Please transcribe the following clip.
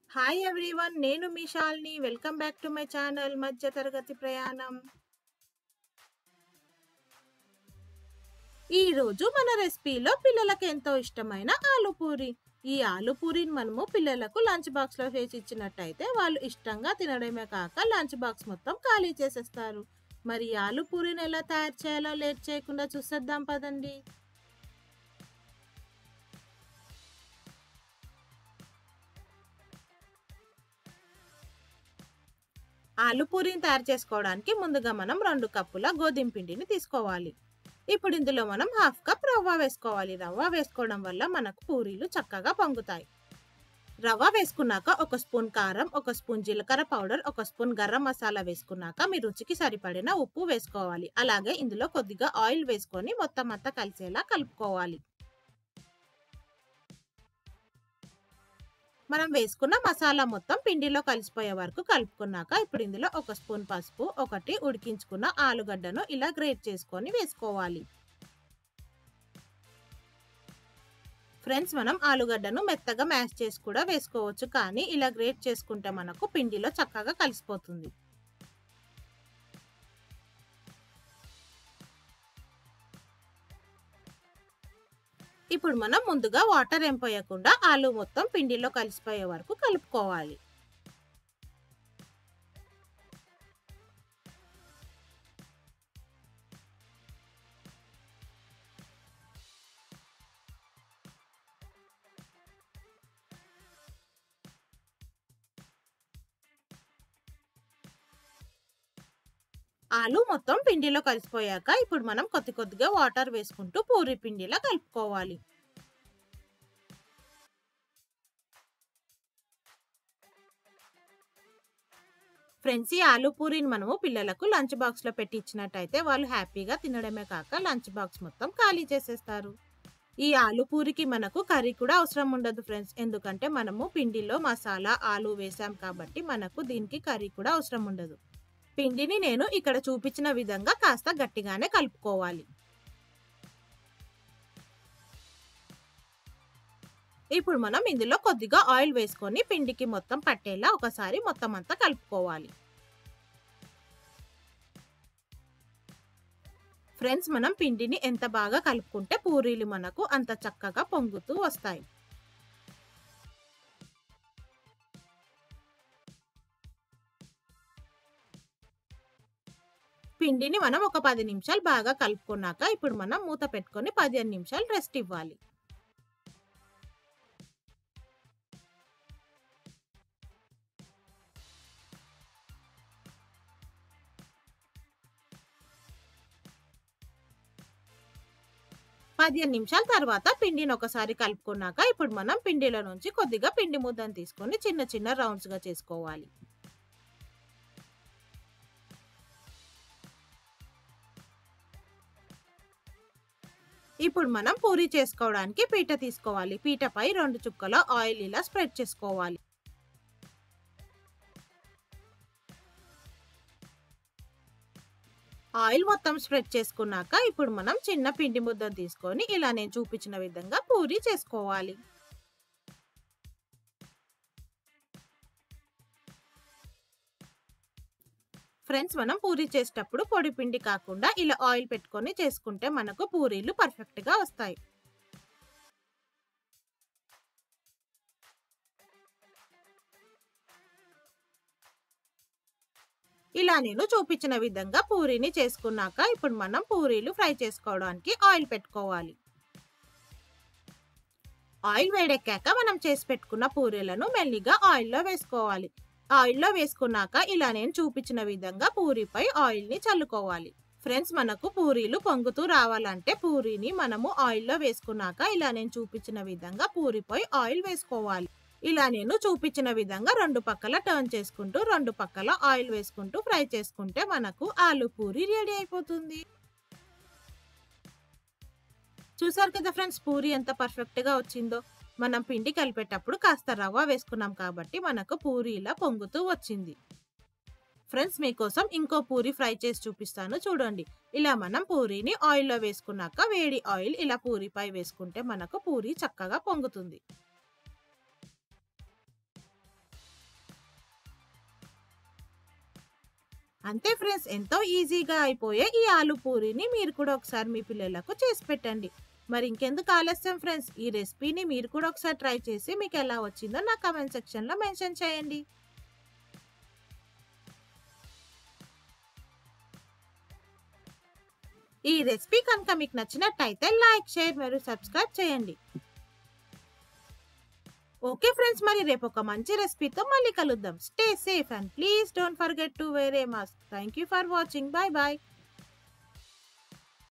hi everyone నేను మీ Shalini welcome back to my channel మధ్య తరగతి ప్రయాణం ఈ రోజు మన రెసిపీలో పిల్లలకు ఎంతో ఇష్టమైన ఆలు పూరి ఈ ఆలు పూరిని మనము పిల్లలకు లంచ్ బాక్స్ లో వేసి ఇచ్చినట్టయితే వాళ్ళు ఇష్టంగా తినడమే కాక లంచ్ బాక్స్ మొత్తం ఖాళీ చేసేస్తారు మరి ఈ ఆలు పూరిని ఎలా తయారు చేయాలో లేట్ చేయకుండా చూసేద్దాం పదండి ఆలు పూరిని తయారు చేసుకోవడానికి ముందుగా మనం రెండు కప్పుల గోధుమ పిండిని తీసుకోవాలి ఇప్పుడు ఇందులో మనం హాఫ్ కప్ రవ్వ వేసుకోవాలి రవ్వ వేసుకోవడం వల్ల మనకు పూరీలు చక్కగా పొంగుతాయి రవ్వ వేసుకున్నాక ఒక స్పూన్ కారం ఒక స్పూన్ జీలకర్ర పౌడర్ ఒక స్పూన్ గరం మసాలా వేసుకున్నాక మీ రుచికి సరిపడిన ఉప్పు వేసుకోవాలి అలాగే ఇందులో కొద్దిగా ఆయిల్ వేసుకొని మొత్తం అంతా కలిసేలా కలుపుకోవాలి మనం వేసుకున్న మసాలా మొత్తం పిండిలో కలిసిపోయే వరకు కలుపుకున్నాక ఇప్పుడు ఇందులో ఒక స్పూన్ పసుపు ఒకటి ఉడికించుకున్న ఆలుగడ్డను ఇలా గ్రేట్ చేసుకొని వేసుకోవాలి ఫ్రెండ్స్ మనం ఆలుగడ్డను మెత్తగా మ్యాష్ చేసి కూడా వేసుకోవచ్చు కానీ ఇలా గ్రేట్ చేసుకుంటే మనకు పిండిలో చక్కగా కలిసిపోతుంది ఇప్పుడు మనం ముందుగా వాటర్ ఏం పోయకుండా ఆలు మొత్తం పిండిలో కలిసిపోయే వరకు కలుపుకోవాలి ఆలు మొత్తం పిండిలో కలిసిపోయాక ఇప్పుడు మనం కొద్ది కొద్దిగా వాటర్ వేసుకుంటూ పూరి పిండిలా కలుపుకోవాలి ఫ్రెండ్స్ ఈ ఆలు పూరిని మనము పిల్లలకు లంచ్ బాక్స్ లో పెట్టి ఇచ్చినట్టయితే వాళ్ళు హ్యాపీగా తినడమే కాక లంచ్ బాక్స్ మొత్తం ఖాళీ చేసేస్తారు ఈ ఆలు పూరికి మనకు కర్రీ కూడా అవసరం ఉండదు ఫ్రెండ్స్ ఎందుకంటే మనము పిండిలో మసాలా ఆలు వేసాం కాబట్టి మనకు దీనికి కర్రీ కూడా అవసరం ఉండదు పిండిని నేను ఇక్కడ చూపించిన విధంగా కాస్త గట్టిగానే కలుపుకోవాలి ఇప్పుడు మనం ఇందులో కొద్దిగా ఆయిల్ వేసుకొని పిండికి మొత్తం పట్టేలా ఒకసారి మొత్తం అంతా కలుపుకోవాలి ఫ్రెండ్స్ మనం పిండిని ఎంత బాగా కలుపుకుంటే పూరీలు మనకు అంత చక్కగా పొంగుతూ వస్తాయి పిండిని మనం ఒక పది నిమిషాలు బాగా కలుపుకున్నాక ఇప్పుడు మనం మూత పెట్టుకొని పదిహేను నిమిషాలు రెస్ట్ ఇవ్వాలి పదిహేను నిమిషాల తర్వాత పిండిని ఒకసారి కలుపుకున్నాక ఇప్పుడు మనం పిండిలో నుంచి కొద్దిగా పిండి ముద్దను తీసుకొని చిన్న చిన్న రౌండ్స్గా చేసుకోవాలి ఇప్పుడు మనం పూరి చేసుకోవడానికి పీట తీసుకోవాలి పీటపై రెండు చుక్కల ఆయిల్ ఇలా స్ప్రెడ్ చేసుకోవాలి ఆయిల్ మొత్తం స్ప్రెడ్ చేసుకున్నాక ఇప్పుడు మనం చిన్న పిండి ముద్దను తీసుకొని ఇలా నేను చూపించిన విధంగా పూరి చేసుకోవాలి ఫ్రెండ్స్ మనం పూరి చేసేటప్పుడు పొడి పిండి కాకుండా ఇలా ఆయిల్ పెట్టుకొని చేసుకుంటే మనకు పూరీలు పర్ఫెక్ట్గా వస్తాయి ఇలా నేను చూపించిన విధంగా పూరీని చేసుకున్నాక ఇప్పుడు మనం పూరీలు ఫ్రై చేసుకోవడానికి ఆయిల్ పెట్టుకోవాలి ఆయిల్ వేడెక్కాక మనం చేసి పెట్టుకున్న పూరీలను మెల్లిగా ఆయిల్లో వేసుకోవాలి ఆయిల్లో వేసుకున్నాక ఇలా నేను చూపించిన విధంగా పూరిపై ఆయిల్ని చల్లుకోవాలి ఫ్రెండ్స్ మనకు పూరీలు పొంగుతూ రావాలంటే పూరీని మనము ఆయిల్లో వేసుకున్నాక ఇలా నేను చూపించిన విధంగా పూరిపై ఆయిల్ వేసుకోవాలి ఇలా నేను చూపించిన విధంగా రెండు పక్కల టర్న్ చేసుకుంటూ రెండు పక్కల ఆయిల్ వేసుకుంటూ ఫ్రై చేసుకుంటే మనకు ఆలు పూరి రెడీ అయిపోతుంది చూసారు కదా ఫ్రెండ్స్ పూరి ఎంత పర్ఫెక్ట్గా వచ్చిందో మనం పిండి కలిపేటప్పుడు కాస్త రవ్వ వేసుకున్నాం కాబట్టి మనకు పూరి ఇలా పొంగుతూ వచ్చింది ఫ్రెండ్స్ మీకోసం ఇంకో పూరి ఫ్రై చేసి చూపిస్తాను చూడండి ఇలా మనం పూరీని ఆయిల్లో వేసుకున్నాక వేడి ఆయిల్ ఇలా పూరిపై వేసుకుంటే మనకు పూరి చక్కగా పొంగుతుంది అంతే ఫ్రెండ్స్ ఎంతో ఈజీగా అయిపోయే ఈ ఆలు పూరిని మీరు కూడా ఒకసారి మీ పిల్లలకు చేసి పెట్టండి మరి ఇంకెందుకు ఆలస్యం ఫ్రెండ్స్ ఈ రెసిపీని మీరు కూడా ఒకసారి ట్రై చేసి మీకు ఎలా వచ్చిందో నా కమెంట్ సెక్షన్లో మెన్షన్ చేయండి ఈ రెసిపీ కనుక మీకు నచ్చినట్టయితే లైక్ షేర్ మరియు సబ్స్క్రైబ్ చేయండి ఓకే ఫ్రెండ్స్ మరి రేపు ఒక మంచి రెసిపీతో మళ్ళీ కలుద్దాం stay safe and please don't forget to wear a mask thank you for watching bye bye